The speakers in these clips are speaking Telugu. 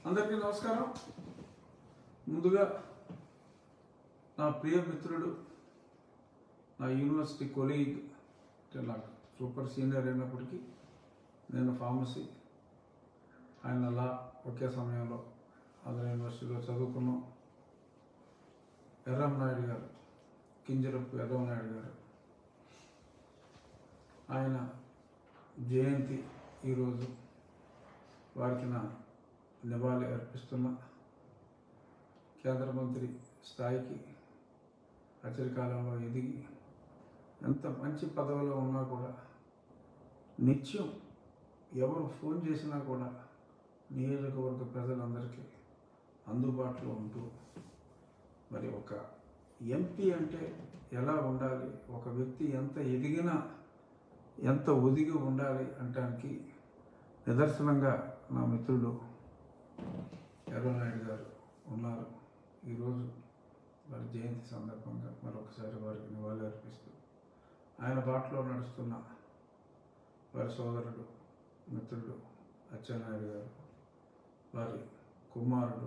అందరికీ నమస్కారం ముందుగా నా ప్రియ మిత్రుడు నా యూనివర్సిటీ కొలీగ్ అంటే నాకు సూపర్ సీనియర్ అయినప్పటికీ నేను ఫార్మసీ ఆయన లా ఒకే సమయంలో ఆంధ్ర యూనివర్సిటీలో చదువుకున్నాం ఎర్రం నాయుడు గారు కింజరపు ఎర్రం నాయుడు గారు ఆయన జయంతి ఈరోజు వారికి నా నివాళి అర్పిస్తున్న కేంద్ర మంత్రి స్థాయికి అచరికాలంలో ఎదిగి ఎంత మంచి పదవిలో ఉన్నా కూడా నిత్యం ఎవరు ఫోన్ చేసినా కూడా నియోజకవర్గ ప్రజలందరికీ అందుబాటులో ఉంటూ మరి ఒక ఎంపీ అంటే ఎలా ఉండాలి ఒక వ్యక్తి ఎంత ఎదిగినా ఎంత ఒదిగి ఉండాలి అనటానికి నిదర్శనంగా నా మిత్రుడు ఎర్రనాయుడు గారు ఉన్నారు ఈరోజు వారి జయంతి సందర్భంగా మరొకసారి వారికి నివాళి అర్పిస్తూ ఆయన బాటలో నడుస్తున్న వారి సోదరుడు మిత్రుడు అచ్చెన్నాయుడు గారు వారి కుమారుడు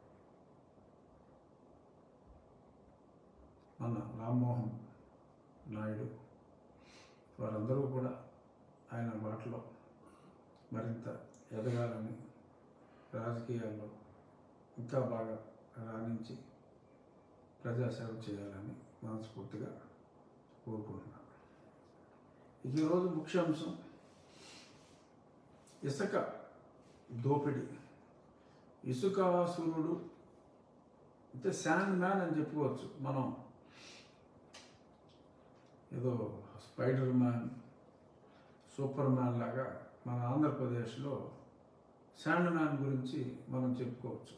మన రామ్మోహన్ నాయుడు వారందరూ కూడా ఆయన బాటలో మరింత ఎదగాలని రాజకీయాల్లో ఇంకా బాగా రాణించి ప్రజాసేవ చేయాలని మనస్ఫూర్తిగా కోరుకుంటున్నాను ఇక ఈరోజు ముఖ్యాంశం ఇసుక దోపిడీ ఇసుకాసురుడు అంటే శాండ్ మ్యాన్ అని చెప్పుకోవచ్చు మనం ఏదో స్పైడర్ మ్యాన్ సూపర్ మ్యాన్ లాగా మన ఆంధ్రప్రదేశ్లో శాండ్ మ్యాన్ గురించి మనం చెప్పుకోవచ్చు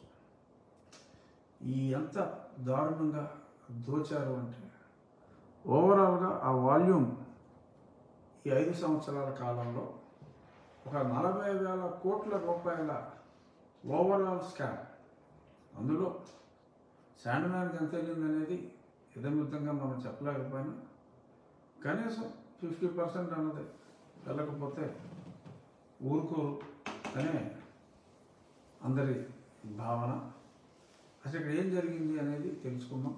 ఈ ఎంత దారుణంగా దోచారు అంటే ఓవరాల్గా ఆ వాల్యూమ్ ఈ ఐదు సంవత్సరాల కాలంలో ఒక నలభై వేల కోట్ల రూపాయల ఓవరాల్ స్కామ్ అందులో శాండ్ మ్యాన్కి ఎంత వెళ్ళింది అనేది ఇదమితంగా మనం చెప్పలేకపోయినా కనీసం ఫిఫ్టీ పర్సెంట్ అన్నది వెళ్ళకపోతే ఊరుకోరు అనే అందరి భావన అసలు ఇక్కడ ఏం జరిగింది అనేది తెలుసుకుందాం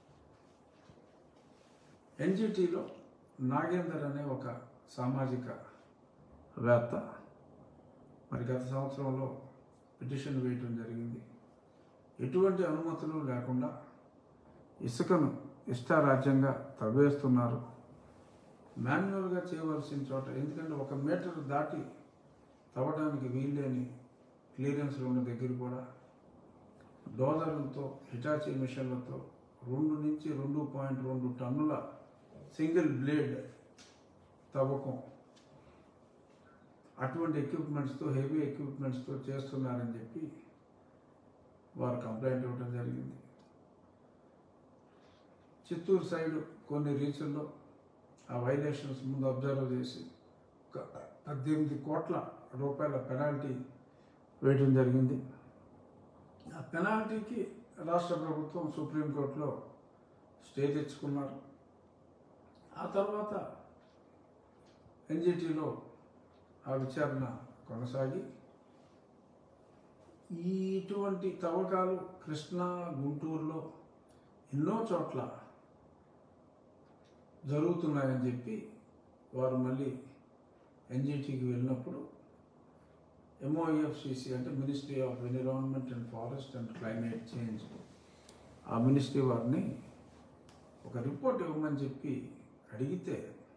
ఎన్జిటిలో నాగేందర్ అనే ఒక సామాజిక వేత్త మరి గత సంవత్సరంలో పిటిషన్ వేయటం జరిగింది ఎటువంటి అనుమతులు లేకుండా ఇసుకను ఇష్టారాజ్యంగా తవ్వేస్తున్నారు మాన్యువల్గా చేయవలసిన చోట ఎందుకంటే ఒక మీటర్ దాటి తవ్వడానికి వీల్లేని క్లియరెన్స్లు ఉన్న దగ్గర కూడా డోజర్లతో హిటాచీ మిషన్లతో రెండు నుంచి రెండు పాయింట్ రెండు టన్నుల సింగిల్ బ్లేడ్ తవ్వకం అటువంటి ఎక్విప్మెంట్స్తో హెవీ ఎక్విప్మెంట్స్తో చేస్తున్నారని చెప్పి వారు కంప్లైంట్ ఇవ్వడం జరిగింది చిత్తూరు సైడ్ కొన్ని రీచుల్లో ఆ వైలేషన్స్ ముందు అబ్జర్వ్ చేసి ఒక పద్దెనిమిది కోట్ల రూపాయల పెనాల్టీ వేయడం జరిగింది ఆ పెనాల్టీకి రాష్ట్ర ప్రభుత్వం సుప్రీంకోర్టులో స్టే తెచ్చుకున్నారు ఆ తర్వాత ఎన్జిటిలో ఆ విచారణ కొనసాగి ఈ ఇటువంటి తవ్వకాలు కృష్ణా గుంటూరులో ఎన్నో చోట్ల జరుగుతున్నాయని చెప్పి వారు మళ్ళీ ఎన్జిటికి వెళ్ళినప్పుడు ఎంఓఎఫ్సిసి అంటే ministry of environment and forest and climate change ఆ మినిస్ట్రీ వారిని ఒక రిపోర్ట్ ఇవ్వమని చెప్పి అడిగితే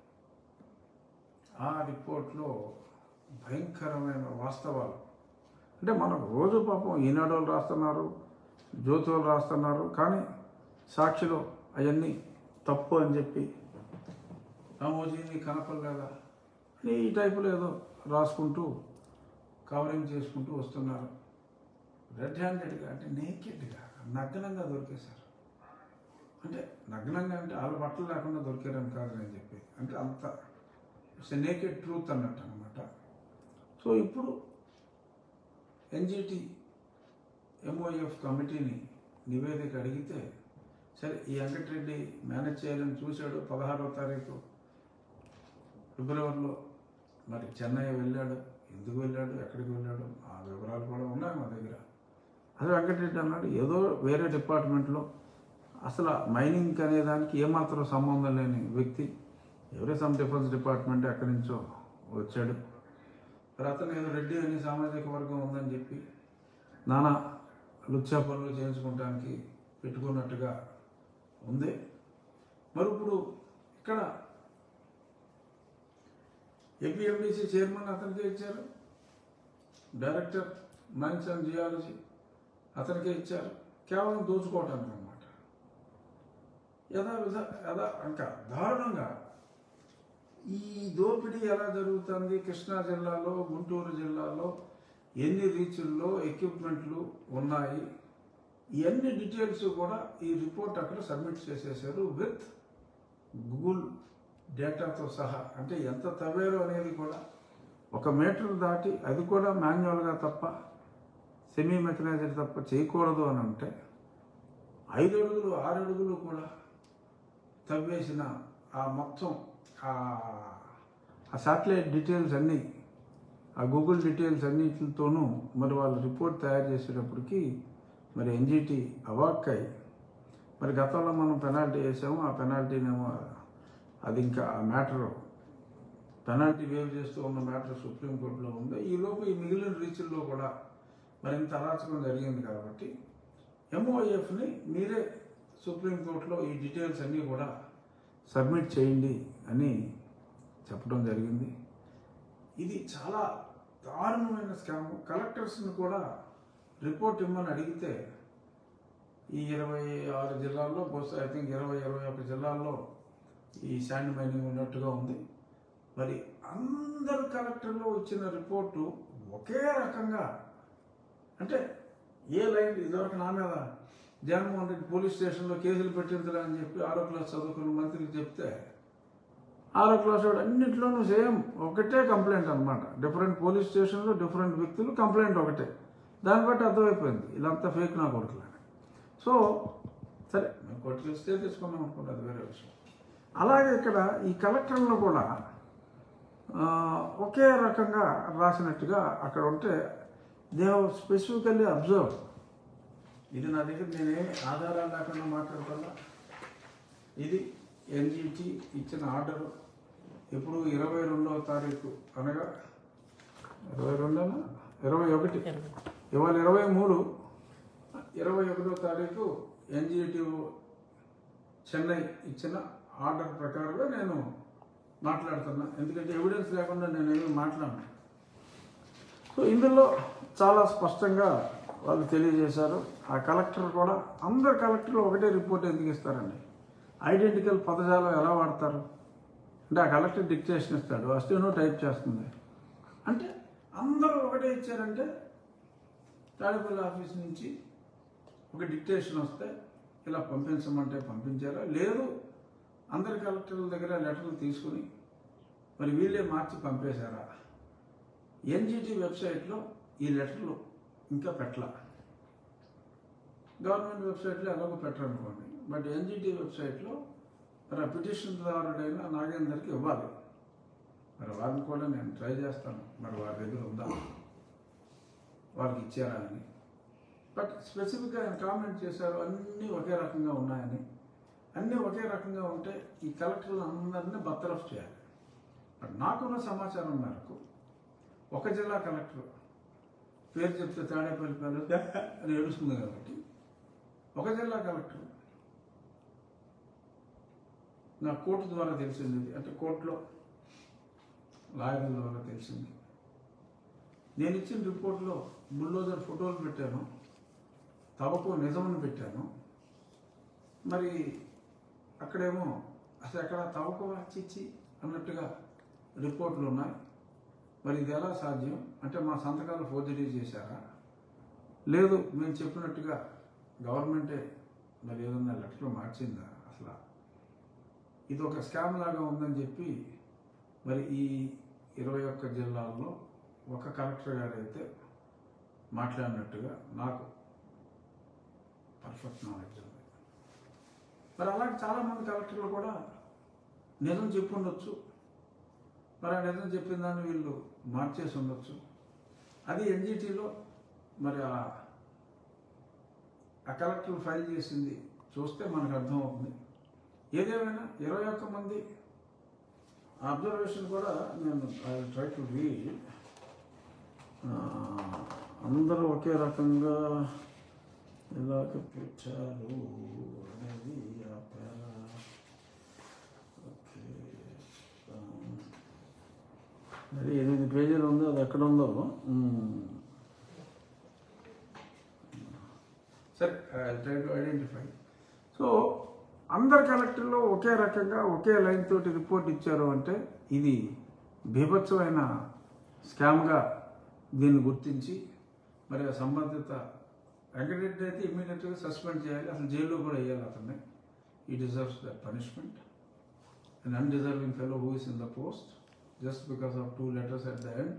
ఆ రిపోర్ట్లో భయంకరమైన వాస్తవాలు అంటే మనకు రోజు పాపం ఈనాడు వాళ్ళు రాస్తున్నారు జ్యోతి వాళ్ళు రాస్తున్నారు కానీ సాక్షిలో అవన్నీ తప్పు అని చెప్పి రామోజీని కనపడలేదా అని ఈ టైపులో ఏదో రాసుకుంటూ కవరింగ్ చేసుకుంటూ వస్తున్నారు రెడ్ హ్యాండెడ్గా అంటే నేకెడ్గా నగ్నంగా దొరికేశారు అంటే నగ్నంగా అంటే వాళ్ళ బట్టలు లేకుండా దొరికారని కాదు నేను చెప్పి అంటే అంత ఇట్స్ నేకెడ్ ట్రూత్ అన్నట్టు అనమాట సో ఇప్పుడు ఎన్జిటి ఎంఓఎఫ్ కమిటీని నివేదిక అడిగితే సరే ఈ వెంకటరెడ్డి మేనేజ్ చేయాలని చూశాడు పదహారవ తారీఖు ఫిబ్రవరిలో మరి చెన్నై వెళ్ళాడు ఎందుకు వెళ్ళాడు ఎక్కడికి వెళ్ళాడు ఆ వివరాలు కూడా ఉన్నాయి మా దగ్గర అదే వెంకటరెడ్డి అన్నాడు ఏదో వేరే డిపార్ట్మెంట్లో అసలు మైనింగ్ అనే దానికి ఏమాత్రం సంబంధం లేని వ్యక్తి ఎవరే సమ్ డిఫెన్స్ డిపార్ట్మెంట్ ఎక్కడి నుంచో వచ్చాడు మరి అతను ఏదో రెడ్డి అని సామాజిక వర్గం ఉందని చెప్పి నానా లుచ్చా పనులు చేయించుకోవడానికి పెట్టుకున్నట్టుగా ఉంది మరి ఇప్పుడు ఇక్కడ ఏపీఎండిసి చైర్మన్ అతనికే ఇచ్చారు డైరెక్టర్ మైన్స్ అండ్ జియాలజీ అతనికే ఇచ్చారు కేవలం దోచుకోవటానికి అనమాట యథా విధ యథా ఇంకా దారుణంగా ఈ దోపిడీ ఎలా జరుగుతుంది కృష్ణా జిల్లాలో గుంటూరు జిల్లాలో ఎన్ని రీచుల్లో ఎక్విప్మెంట్లు ఉన్నాయి ఇవన్నీ డీటెయిల్స్ కూడా ఈ రిపోర్ట్ అక్కడ సబ్మిట్ చేసేసారు విత్ గూగుల్ డేటాతో సహా అంటే ఎంత తవ్వారు అనేది కూడా ఒక మీటర్ దాటి అది కూడా మాన్యువల్గా తప్ప సెమీ మెకనైజ్డ్ తప్ప చేయకూడదు అని అంటే ఐదు అడుగులు ఆరు అడుగులు కూడా తవ్వేసిన ఆ మొత్తం ఆ ఆ శాటిలైట్ డీటెయిల్స్ అన్నీ ఆ గూగుల్ డీటెయిల్స్ అన్నిటితోనూ మరి వాళ్ళు రిపోర్ట్ తయారు చేసేటప్పటికి మరి ఎన్జిటి అవాక్కై మరి గతంలో మనం పెనాల్టీ వేసాము ఆ పెనాల్టీనేమో అది ఇంకా ఆ మ్యాటర్ పెనాల్టీ వేవ్ చేస్తూ ఉన్న మ్యాటర్ సుప్రీంకోర్టులో ఉంది ఈలోపు ఈ మిగిలిన రీచ్ల్లో కూడా మరింత అరాచకం జరిగింది కాబట్టి ఎంఓఎఫ్ని మీరే సుప్రీంకోర్టులో ఈ డీటెయిల్స్ అన్నీ కూడా సబ్మిట్ చేయండి అని చెప్పడం జరిగింది ఇది చాలా దారుణమైన స్కామ్ కలెక్టర్స్ని కూడా రిపోర్ట్ ఇమ్మని అడిగితే ఈ ఇరవై ఆరు జిల్లాల్లో బహుశా ఐ థింక్ ఇరవై ఇరవై ఒక జిల్లాల్లో ఈ శాండ్ మైనింగ్ ఉన్నట్టుగా ఉంది మరి అందరు కలెక్టర్లు వచ్చిన రిపోర్టు ఒకే రకంగా అంటే ఏ లైన్ ఇదివరకు నా మీద జగన్మోహన్ రెడ్డి పోలీస్ స్టేషన్లో కేసులు పెట్టించరా అని చెప్పి ఆరో క్లాస్ చదువుకున్న మంత్రికి చెప్తే ఆరో క్లాస్ వాడు అన్నింటిలోనూ సేమ్ ఒకటే కంప్లైంట్ అనమాట డిఫరెంట్ పోలీస్ స్టేషన్లో డిఫరెంట్ వ్యక్తులు కంప్లైంట్ ఒకటే దాన్ని బట్టి అర్థమైపోయింది ఇదంతా ఫేక్ నా కొడుకులని సో సరే మేము కొట్టుకు ఇస్తే తీసుకున్నాం అనుకోండి అది వేరే విషయం అలాగే ఇక్కడ ఈ కలెక్టర్లో కూడా ఆ, ఒకే రకంగా రాసినట్టుగా అక్కడ ఉంటే దే హవ్ స్పెసిఫికల్లీ అబ్జర్వ్ ఇది నా దగ్గర నేనేమి ఆధారాలు లేకుండా మాట్లాడుతున్నా ఇది ఎన్జిటి ఇచ్చిన ఆర్డర్ ఇప్పుడు ఇరవై రెండవ తారీఖు అనగా ఇరవై రెండేనా ఇరవై ఒకటి ఇవాళ ఇరవై మూడు ఇరవై ఒకటో తారీఖు ఎన్జిటి చెన్నై ఇచ్చిన ఆర్డర్ ప్రకారంగా నేను మాట్లాడుతున్నా ఎందుకంటే ఎవిడెన్స్ లేకుండా నేనేమి మాట్లాడను సో ఇందులో చాలా స్పష్టంగా వాళ్ళు తెలియజేశారు ఆ కలెక్టర్ కూడా అందరు కలెక్టర్లు ఒకటే రిపోర్ట్ ఎందుకు ఇస్తారండి ఐడెంటికల్ పదజాలం ఎలా వాడతారు అంటే ఆ కలెక్టర్ డిక్టేషన్ ఇస్తాడు అస్టేనో టైప్ చేస్తుంది అంటే అందరూ ఒకటే ఇచ్చారంటే తాడేపల్లి ఆఫీస్ నుంచి ఒక డిక్టేషన్ వస్తే ఇలా పంపించమంటే పంపించారా లేదు అందరి కలెక్టర్ల దగ్గర లెటర్లు తీసుకుని మరి వీళ్ళే మార్చి పంపేశారా ఎన్జిటి వెబ్సైట్లో ఈ లెటర్లు ఇంకా పెట్టలా గవర్నమెంట్ వెబ్సైట్లో ఎలాగో పెట్టరనుకోండి బట్ ఎన్జిటి వెబ్సైట్లో మరి ఆ పిటిషన్దారుడైన నాగేందర్కి ఇవ్వాలి మరి వారిని కూడా నేను ట్రై చేస్తాను మరి వారి దగ్గర ఉందా వారికి ఇచ్చారా అని బట్ స్పెసిఫిక్గా ఆయన కామెంట్ చేశారు అన్నీ ఒకే రకంగా ఉన్నాయని అన్నీ ఒకే రకంగా ఉంటే ఈ కలెక్టర్లు అందరినీ బర్తరఫ్ చేయాలి బట్ నాకున్న సమాచారం మేరకు ఒక జిల్లా కలెక్టర్ పేరు చెప్తే తాడేపల్లి పేరు అని ఏడుస్తుంది కాబట్టి ఒక జిల్లా కలెక్టర్ నా కోర్టు ద్వారా తెలిసింది ఇది. అంటే కోర్టులో లాయర్ల ద్వారా తెలిసింది నేను ఇచ్చిన రిపోర్ట్లో బుల్డోజర్ ఫోటోలు పెట్టాను తవకు నిజమని పెట్టాను మరి అక్కడేమో అసలు ఎక్కడ తవకు చిచ్చి అన్నట్టుగా రిపోర్ట్లు ఉన్నాయి మరి ఇది ఎలా సాధ్యం అంటే మా సంతకాలు ఫోర్జరీ చేశారా లేదు మేము చెప్పినట్టుగా గవర్నమెంటే మరి ఏదన్నా లెటర్ మార్చిందా అసలు ఇది ఒక స్కామ్ లాగా ఉందని చెప్పి మరి ఈ ఇరవై ఒక్క జిల్లాల్లో ఒక కలెక్టర్ గారు అయితే మాట్లాడినట్టుగా నాకు పర్ఫెక్ట్ నాలెడ్జ్ ఉంది మరి అలాగే చాలామంది కలెక్టర్లు కూడా నిజం చెప్పుండొచ్చు మరి ఆ నిజం చెప్పిన దాన్ని వీళ్ళు మార్చేసి ఉండొచ్చు అది ఎన్జిటిలో మరి ఆ ఆ కలెక్టర్ ఫైల్ చేసింది చూస్తే మనకు అర్థమవుతుంది ఏదేమైనా ఇరవై ఒక్క మంది అబ్జర్వేషన్ కూడా నేను ఐ ట్రై టు రీడ్ అందరూ ఒకే రకంగా ఇలాగ పెట్టారు అనేది ఆ పేరా ఓకే ఆ, మరి ఎనిమిది పేజీలు ఉందో అది ఎక్కడ ఉందో మ్మ్. సరే ట్రై టు ఐడెంటిఫై సో అందరు కలెక్టర్లు ఒకే రకంగా ఒకే లైన్ తోటి రిపోర్ట్ ఇచ్చారు అంటే ఇది బీభత్సమైన స్కామ్గా దీన్ని గుర్తించి మరి ఆ సంబంధిత వెంకటరెడ్డి అయితే ఇమీడియట్గా సస్పెండ్ చేయాలి అసలు జైల్లో కూడా వేయాలి అతన్ని ఈ deserves the punishment an undeserving fellow who is in the post just because of two letters at the end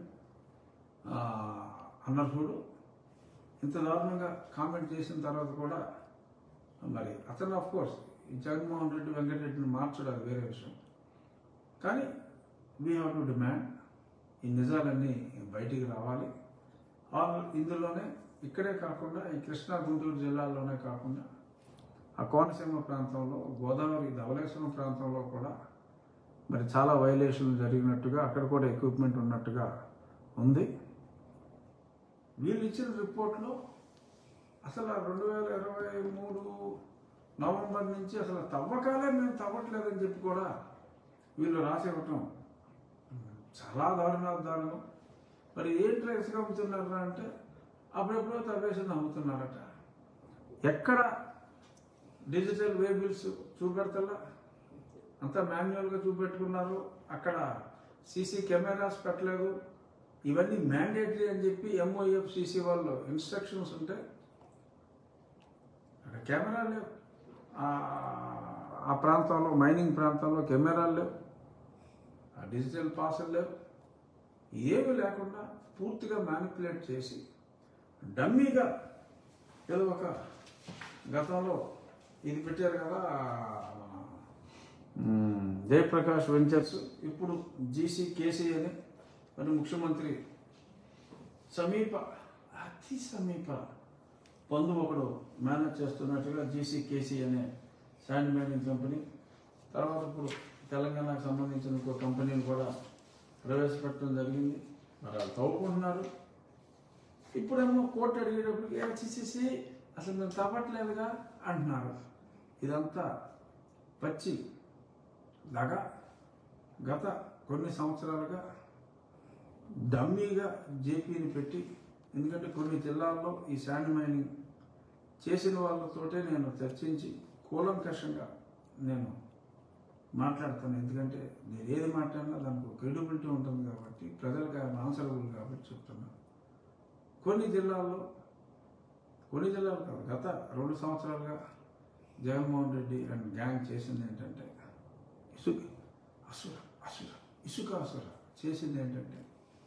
అన్నర్హుడు ఇంత దారుణంగా కామెంట్ చేసిన తర్వాత కూడా మరి అతను ఆఫ్ కోర్స్ ఈ జగన్మోహన్ రెడ్డి వెంకటరెడ్డిని మార్చడం అది వేరే విషయం కానీ వీ హ్యావ్ టు డిమాండ్ ఈ నిజాలన్నీ బయటికి రావాలి ఆల్ ఇందులోనే ఇక్కడే కాకుండా ఈ కృష్ణా గుంటూరు జిల్లాల్లోనే కాకుండా ఆ కోనసీమ ప్రాంతంలో గోదావరి ధవళేశ్వరం ప్రాంతంలో కూడా మరి చాలా వైలేషన్లు జరిగినట్టుగా అక్కడ కూడా ఎక్విప్మెంట్ ఉన్నట్టుగా ఉంది వీళ్ళు ఇచ్చిన రిపోర్ట్లో అసలు రెండు వేల ఇరవై మూడు నవంబర్ నుంచి అసలు తవ్వకాలే మేము తవ్వట్లేదని చెప్పి కూడా వీళ్ళు రాసివ్వటం చాలా దారుణాలు దారుణం మరి ఏంటి రైస్గా అమ్ముతున్నారా అంటే అప్పుడెప్పుడో తవ్వేసి అమ్ముతున్నారట ఎక్కడ డిజిటల్ వే బిల్స్ చూపెడతలా అంతా మాన్యువల్గా చూపెట్టుకున్నారు అక్కడ సీసీ కెమెరాస్ పెట్టలేదు ఇవన్నీ మ్యాండేటరీ అని చెప్పి ఎంఓఎఫ్ సీసీ వాళ్ళు ఇన్స్ట్రక్షన్స్ ఉంటే అక్కడ కెమెరా లేవు ఆ- ఆ ప్రాంతంలో మైనింగ్ ప్రాంతంలో కెమెరాలు లేవు ఆ డిజిటల్ పాసులు లేవు ఏమీ లేకుండా పూర్తిగా మ్యానిపులేట్ చేసి డమ్మీగా ఏదో ఒక గతంలో ఇది పెట్టారు కదా మ్మ్, జయప్రకాష్ వెంచర్స్ ఇప్పుడు జీసీ కేసీ అని మరి ముఖ్యమంత్రి సమీప అతి సమీప పొందు ఒకడు మేనేజ్ చేస్తున్నట్టుగా జీసీ కేసీ అనే శాండ్ మైనింగ్ కంపెనీ తర్వాత ఇప్పుడు తెలంగాణకు సంబంధించిన ఇంకో కంపెనీని కూడా ప్రవేశపెట్టడం జరిగింది మరి వాళ్ళు తవ్వుకుంటున్నారు ఇప్పుడేమో కోర్టు అడిగేటప్పటికి ఏసీసీ అసలు మేము తవ్వట్లేదుగా అంటున్నారు ఇదంతా పచ్చి దగ గత కొన్ని సంవత్సరాలుగా డమ్మీగా జేపీని పెట్టి ఎందుకంటే కొన్ని జిల్లాల్లో ఈ శాండ్ మైనింగ్ చేసిన వాళ్ళతోటే నేను చర్చించి కూలంకషంగా నేను మాట్లాడతాను ఎందుకంటే నేను ఏది మాట్లాడినా దానికి క్రెడిబిలిటీ ఉంటుంది కాబట్టి ప్రజలకు ఆన్సరబుల్ కాబట్టి చెప్తున్నాను కొన్ని జిల్లాల్లో కొన్ని జిల్లాలు కాదు గత రెండు సంవత్సరాలుగా జగన్మోహన్ రెడ్డి అండ్ గ్యాంగ్ చేసింది ఏంటంటే ఇసుక అసుర అసుర ఇసుక అసుర చేసింది ఏంటంటే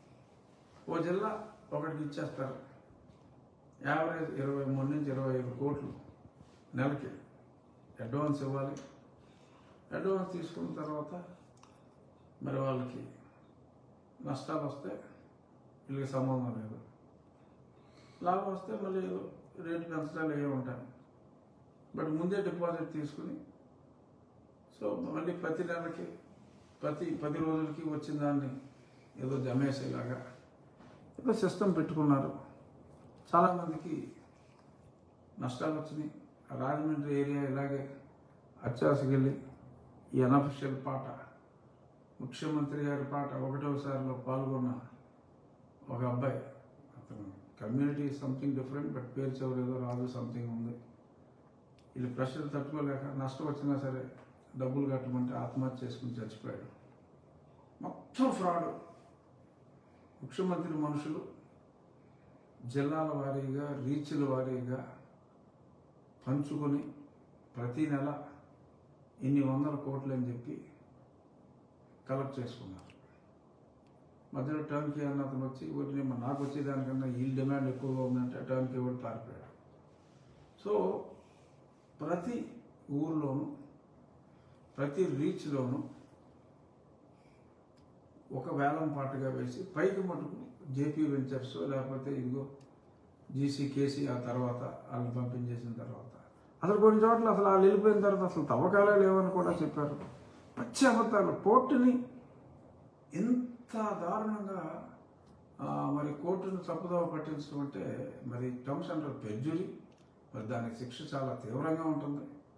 ఓ జిల్లా ఒకటికి ఇచ్చేస్తారు యావరేజ్ ఇరవై మూడు నుంచి ఇరవై ఐదు కోట్లు నెలకి అడ్వాన్స్ ఇవ్వాలి అడ్వాన్స్ తీసుకున్న తర్వాత మరి వాళ్ళకి నష్టాలు వస్తే వీళ్ళకి సంబంధం లేదు లాభం వస్తే మళ్ళీ ఏదో రేటు పెంచడాలు ఏ ఉంటాయి బట్ ముందే డిపాజిట్ తీసుకుని సో మళ్ళీ ప్రతి నెలకి ప్రతి పది రోజులకి వచ్చిన దాన్ని ఏదో జమేసేలాగా ఏదో సిస్టమ్ పెట్టుకున్నారు చాలామందికి నష్టాలు వచ్చినాయి ఆ రాజమండ్రి ఏరియా ఇలాగే అత్యాసకెళ్ళి ఈ అనఫిషియల్ పాట ముఖ్యమంత్రి గారి పాట ఒకటోసారిలో పాల్గొన్న ఒక అబ్బాయి అతను కమ్యూనిటీ సంథింగ్ డిఫరెంట్ బట్ పేరు చివరి ఏదో రాజు సంథింగ్ ఉంది వీళ్ళు ప్రెషర్ తట్టుకోలేక నష్టం వచ్చినా సరే డబ్బులు కట్టమంటే ఆత్మహత్య చేసుకుని చచ్చిపోయాడు మొత్తం ఫ్రాడ్ ముఖ్యమంత్రి మనుషులు జిల్లాల వారీగా రీచ్ల వారీగా పంచుకొని ప్రతి నెల ఇన్ని వందల కోట్లు అని చెప్పి కలెక్ట్ చేసుకున్నారు మధ్యలో టర్న్కి అన్న అతను వచ్చి ఊరిని మరి నాకు వచ్చేదానికన్నా వీళ్ళ డిమాండ్ ఎక్కువగా ఉందంటే టర్న్కి కూడా పారిపోయాడు సో ప్రతి ఊర్లోనూ ప్రతి రీచ్లోనూ ఒక వేలం పాటుగా వేసి పైకి మటుకు జేపీ వెంచర్స్ లేకపోతే ఇదిగో జీసీ కేసీ ఆ తర్వాత వాళ్ళని పంపించేసిన తర్వాత అసలు కొన్ని చోట్ల అసలు వాళ్ళు వెళ్ళిపోయిన తర్వాత అసలు తవ్వకాలే లేవని కూడా చెప్పారు పచ్చి అబద్ధాలు కోర్టుని ఎంత దారుణంగా ఆ, మరి కోర్టును తప్పుదోవ పట్టించడం అంటే మరి టర్మ్స్ అండ్ పెర్జురీ మరి దానికి శిక్ష చాలా తీవ్రంగా ఉంటుంది